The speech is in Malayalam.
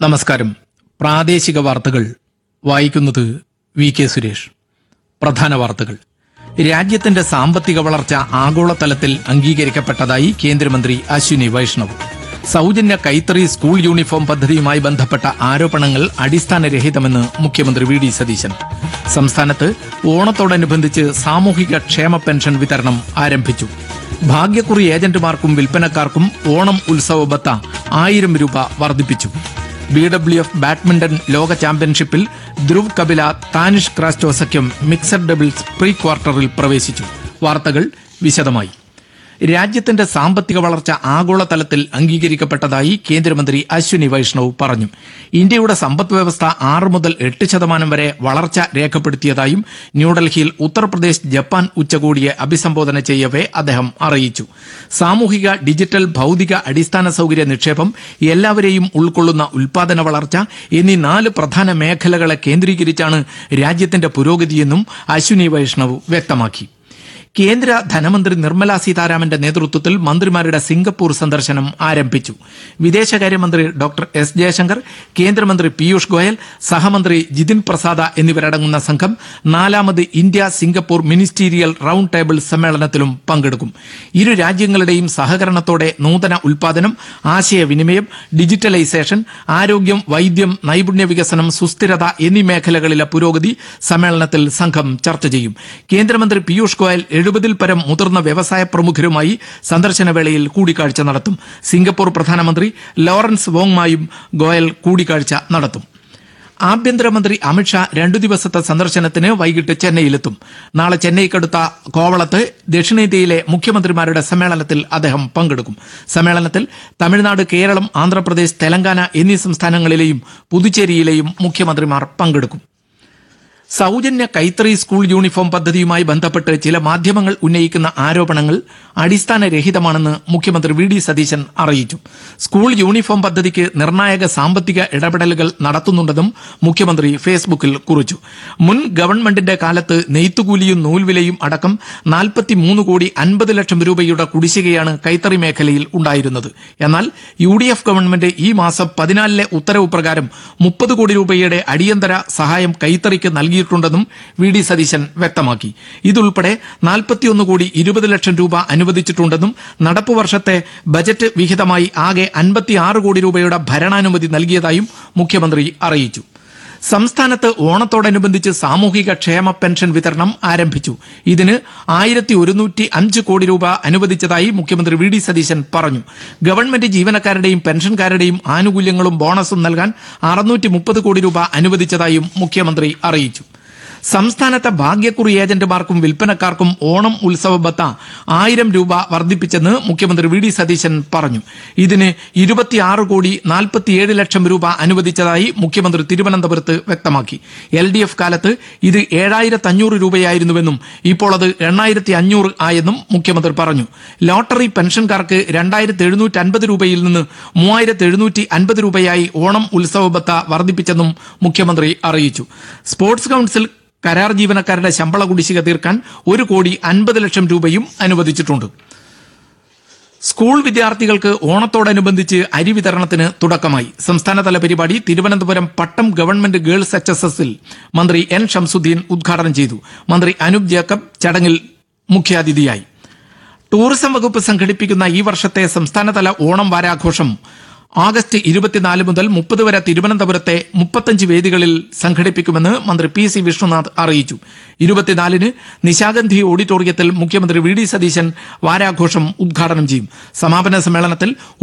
നമസ്കാരം പ്രാദേശിക വാർത്തകൾ വായിക്കുന്നത് വി കെ സുരേഷ് പ്രധാന വാർത്തകൾ രാജ്യത്തിന്റെ സാമ്പത്തിക വളർച്ച ആഗോളതലത്തിൽ അംഗീകരിക്കപ്പെട്ടതായി കേന്ദ്രമന്ത്രി അശ്വിനി വൈഷ്ണവ് സൗജന്യ കൈത്തറി സ്കൂൾ യൂണിഫോം പദ്ധതിയുമായി ബന്ധപ്പെട്ട ആരോപണങ്ങൾ അടിസ്ഥാനരഹിതമെന്ന് മുഖ്യമന്ത്രി വി ഡി സതീശൻ സംസ്ഥാനത്ത് ഓണത്തോടനുബന്ധിച്ച് സാമൂഹിക ക്ഷേമ പെൻഷൻ വിതരണം ആരംഭിച്ചു ഭാഗ്യക്കുറി ഏജന്റുമാർക്കും വിൽപ്പനക്കാർക്കും ഓണം ഉത്സവ ബത്ത ആയിരം രൂപ വർദ്ധിപ്പിച്ചു ബി ഡബ്ല്യു എഫ് ബാഡ്മിന്റൺ ലോക ചാമ്പ്യൻഷിപ്പിൽ ധ്രുവ് കപില താനിഷ് ക്രാസ്റ്റോ സഖ്യം മിക്സഡ് ഡബിൾസ് പ്രീ ക്വാർട്ടറിൽ പ്രവേശിച്ചു വാർത്തകൾ വിശദമായി രാജ്യത്തിന്റെ സാമ്പത്തിക വളർച്ച ആഗോളതലത്തിൽ അംഗീകരിക്കപ്പെട്ടതായി കേന്ദ്രമന്ത്രി അശ്വിനി വൈഷ്ണവ് പറഞ്ഞു ഇന്ത്യയുടെ സമ്പദ് വ്യവസ്ഥ ആറ് മുതൽ എട്ട് ശതമാനം വരെ വളർച്ച രേഖപ്പെടുത്തിയതായും ന്യൂഡൽഹിയിൽ ഉത്തർപ്രദേശ് ജപ്പാൻ ഉച്ചകോടിയെ അഭിസംബോധന ചെയ്യവേ അദ്ദേഹം അറിയിച്ചു സാമൂഹിക ഡിജിറ്റൽ ഭൌതിക അടിസ്ഥാന സൌകര്യ നിക്ഷേപം എല്ലാവരെയും ഉൾക്കൊള്ളുന്ന ഉൽപാദന വളർച്ച എന്നീ നാല് പ്രധാന മേഖലകളെ കേന്ദ്രീകരിച്ചാണ് രാജ്യത്തിന്റെ പുരോഗതിയെന്നും അശ്വിനി വൈഷ്ണവ് വ്യക്തമാക്കി കേന്ദ്ര ധനമന്ത്രി നിർമ്മല സീതാരാമന്റെ നേതൃത്വത്തിൽ മന്ത്രിമാരുടെ സിംഗപ്പൂർ സന്ദർശനം ആരംഭിച്ചു വിദേശകാര്യമന്ത്രി ഡോക്ടർ എസ് ജയശങ്കർ കേന്ദ്രമന്ത്രി പീയൂഷ് ഗോയൽ സഹമന്ത്രി ജിതിൻ പ്രസാദ എന്നിവരടങ്ങുന്ന സംഘം നാലാമത് India Singapore ministerial round table സമ്മേളനത്തിലും പങ്കെടുക്കും ഇരു രാജ്യങ്ങളുടെയും സഹകരണത്തോടെ നൂതന ഉൽപാദനം ആശയവിനിമയം ഡിജിറ്റലൈസേഷൻ ആരോഗ്യം വൈദ്യം നൈപുണ്യ വികസനം സുസ്ഥിരത എന്നീ മേഖലകളിലെ പുരോഗതി സമ്മേളനത്തിൽ സംഘം ചർച്ച ചെയ്യും കേന്ദ്രമന്ത്രി പീയൂഷ് ഗോയൽ എഴുപതിൽ പരം മുതിർന്ന വ്യവസായ പ്രമുഖരുമായി സന്ദർശന വേളയിൽ കൂടിക്കാഴ്ച നടത്തും സിംഗപ്പൂർ പ്രധാനമന്ത്രി ലോറൻസ് വോങ്മായും ഗോയൽ കൂടിക്കാഴ്ച നടത്തും ആഭ്യന്തരമന്ത്രി അമിത്ഷാ രണ്ടു ദിവസത്തെ സന്ദർശനത്തിന് വൈകിട്ട് ചെന്നൈയിലെത്തും നാളെ ചെന്നൈക്കടുത്ത കോവളത്ത് ദക്ഷിണേന്ത്യയിലെ മുഖ്യമന്ത്രിമാരുടെ സമ്മേളനത്തിൽ അദ്ദേഹം പങ്കെടുക്കും സമ്മേളനത്തിൽ തമിഴ്നാട് കേരളം ആന്ധ്രാപ്രദേശ് തെലങ്കാന എന്നീ സംസ്ഥാനങ്ങളിലെയും പുതുച്ചേരിയിലെയും മുഖ്യമന്ത്രിമാർ പങ്കെടുക്കും സൗജന്യ കൈത്തറി സ്കൂൾ യൂണിഫോം പദ്ധതിയുമായി ബന്ധപ്പെട്ട് ചില മാധ്യമങ്ങൾ ഉന്നയിക്കുന്ന ആരോപണങ്ങൾ അടിസ്ഥാനരഹിതമാണെന്ന് മുഖ്യമന്ത്രി വി ഡി സതീശൻ അറിയിച്ചു സ്കൂൾ യൂണിഫോം പദ്ധതിക്ക് നിർണായക സാമ്പത്തിക ഇടപെടലുകൾ നടത്തുന്നുണ്ടെന്നും മുഖ്യമന്ത്രി ഫേസ്ബുക്കിൽ കുറിച്ചു മുൻ ഗവൺമെന്റിന്റെ കാലത്ത് നെയ്ത്തുകൂലിയും നൂൽവിലയും അടക്കം നാൽപ്പത്തിമൂന്ന് കോടി അൻപത് ലക്ഷം രൂപയുടെ കുടിശ്ശികയാണ് കൈത്തറി മേഖലയിൽ ഉണ്ടായിരുന്നത് എന്നാൽ യു ഡി എഫ് ഗവൺമെന്റ് ഈ മാസം പതിനാലിലെ ഉത്തരവ് പ്രകാരം മുപ്പത് കോടി രൂപയുടെ അടിയന്തര സഹായം കൈത്തറിക്ക് നൽകിയിട്ടുണ്ടെന്നും വി ഡി സതീശൻ വ്യക്തമാക്കി ഇതുൾപ്പെടെ നാൽപ്പത്തിയൊന്ന് കോടി ഇരുപത് ലക്ഷം രൂപ അനുവദിച്ചിട്ടുണ്ടെന്നും നടപ്പു വർഷത്തെ ബജറ്റ് വിഹിതമായി ആകെ അൻപത്തിയാറ് കോടി രൂപയുടെ ഭരണാനുമതി നൽകിയതായും മുഖ്യമന്ത്രി അറിയിച്ചു സംസ്ഥാനത്ത് ഓണത്തോടനുബന്ധിച്ച് സാമൂഹിക ക്ഷേമ പെൻഷൻ വിതരണം ആരംഭിച്ചു ഇതിന് ആയിരത്തി ഒരുന്നൂറ്റി അഞ്ച് കോടി രൂപ അനുവദിച്ചതായി മുഖ്യമന്ത്രി വി ഡി സതീശൻ പറഞ്ഞു ഗവൺമെന്റ് ജീവനക്കാരുടെയും പെൻഷൻകാരുടെയും ആനുകൂല്യങ്ങളും ബോണസും നൽകാൻ അറുന്നൂറ്റി മുപ്പത് കോടി രൂപ അനുവദിച്ചതായും മുഖ്യമന്ത്രി അറിയിച്ചു സംസ്ഥാനത്തെ ഭാഗ്യക്കുറി ഏജന്റുമാർക്കും വിൽപ്പനക്കാർക്കും ഓണം ഉത്സവ ബത്ത ആയിരം രൂപ വർദ്ധിപ്പിച്ചെന്ന് മുഖ്യമന്ത്രി വി ഡി സതീശൻ പറഞ്ഞു ഇതിന് ഇരുപത്തിയാറ് കോടി നാൽപ്പത്തിയേഴ് ലക്ഷം രൂപ അനുവദിച്ചതായി മുഖ്യമന്ത്രി തിരുവനന്തപുരത്ത് വ്യക്തമാക്കി എൽ ഡി എഫ് കാലത്ത് ഇത് ഏഴായിരത്തി അഞ്ഞൂറ് രൂപയായിരുന്നുവെന്നും ഇപ്പോൾ അത് എണ്ണായിരത്തി അഞ്ഞൂറ് ആയെന്നും മുഖ്യമന്ത്രി പറഞ്ഞു ലോട്ടറി പെൻഷൻകാർക്ക് രണ്ടായിരത്തി എഴുന്നൂറ്റി അൻപത് രൂപയിൽ നിന്ന് മൂവായിരത്തി എഴുന്നൂറ്റി അൻപത് രൂപയായി ഓണം ഉത്സവ ബത്ത വർദ്ധിപ്പിച്ചെന്നും മുഖ്യമന്ത്രി അറിയിച്ചു സ്പോർട്സ് കൌൺസിൽ കരാർ ജീവനക്കാരുടെ ശമ്പള കുടിശ്ശിക തീർക്കാൻ ഒരു കോടി അൻപത് ലക്ഷം രൂപയും അനുവദിച്ചിട്ടുണ്ട് സ്കൂൾ വിദ്യാർത്ഥികൾക്ക് ഓണത്തോടനുബന്ധിച്ച് അരി വിതരണത്തിന് തുടക്കമായി സംസ്ഥാനതല പരിപാടി Thiruvananthapuram Pattom government girls H S എസിൽ മന്ത്രി എൻ ഷംസുദ്ദീൻ ഉദ്ഘാടനം ചെയ്തു മന്ത്രി അനൂപ് ജേക്കബ് ചടങ്ങിൽ മുഖ്യാതിഥിയായി ടൂറിസം വകുപ്പ് സംഘടിപ്പിക്കുന്ന ഈ വർഷത്തെ സംസ്ഥാനതല ഓണം വാരാഘോഷം ആഗസ്റ്റ് ഇരുപത്തിനാല് മുതൽ മുപ്പത് വരെ തിരുവനന്തപുരത്തെ മുപ്പത്തഞ്ച് വേദികളിൽ സംഘടിപ്പിക്കുമെന്ന് മന്ത്രി പി സി വിഷ്ണുനാഥ് അറിയിച്ചു ഇരുപത്തിനാലിന് നിശാഗന്ധി ഓഡിറ്റോറിയത്തിൽ മുഖ്യമന്ത്രി വി ഡി സതീശൻ വാരാഘോഷം ഉദ്ഘാടനം ചെയ്യും സമാപന സമ്മേളനത്തിൽ